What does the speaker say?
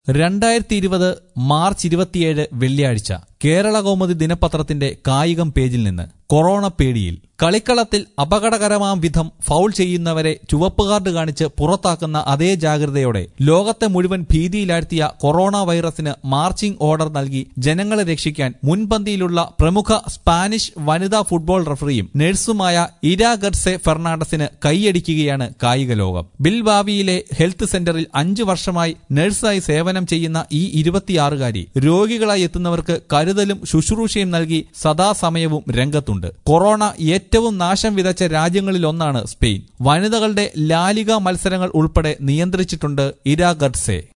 രണ്ടായിരത്തി ഇരുപത് മാർച്ച് ഇരുപത്തിയേഴ് വെള്ളിയാഴ്ച കേരള കൗമുദി ദിനപത്രത്തിന്റെ കായികം പേജിൽ നിന്ന് കൊറോണ പേടിയിൽ കളിക്കളത്തിൽ അപകടകരമാം വിധം ഫൗൾ ചെയ്യുന്നവരെ ചുവപ്പ് കാർഡ് കാണിച്ച് പുറത്താക്കുന്ന അതേ ജാഗ്രതയോടെ ലോകത്തെ മുഴുവൻ ഭീതിയിലാഴ്ത്തിയ കൊറോണ വൈറസിന് മാർച്ചിംഗ് ഓർഡർ നൽകി ജനങ്ങളെ രക്ഷിക്കാൻ മുൻപന്തിയിലുള്ള പ്രമുഖ സ്പാനിഷ് വനിതാ ഫുട്ബോൾ റഫറിയും നഴ്സുമായ ഇര ഗർസെ ഫെർണാണ്ടസിന് കൈയടിക്കുകയാണ് കായിക ലോകം ബിൽബാവിയിലെ ഹെൽത്ത് സെന്ററിൽ അഞ്ചു വർഷമായി നഴ്സായി സേവനം ചെയ്യുന്ന ഈ ഇരുപത്തിയാറുകാരി രോഗികളായി എത്തുന്നവർക്ക് കരുതലും ശുശ്രൂഷയും നൽകി സദാസമയവും രംഗത്തുണ്ട് കൊറോണ ഏറ്റവും നാശം വിതച്ച രാജ്യങ്ങളിലൊന്നാണ് സ്പെയിൻ വനിതകളുടെ ലാലിക മത്സരങ്ങൾ ഉൾപ്പെടെ നിയന്ത്രിച്ചിട്ടുണ്ട് ഇര ഗഡ്സെ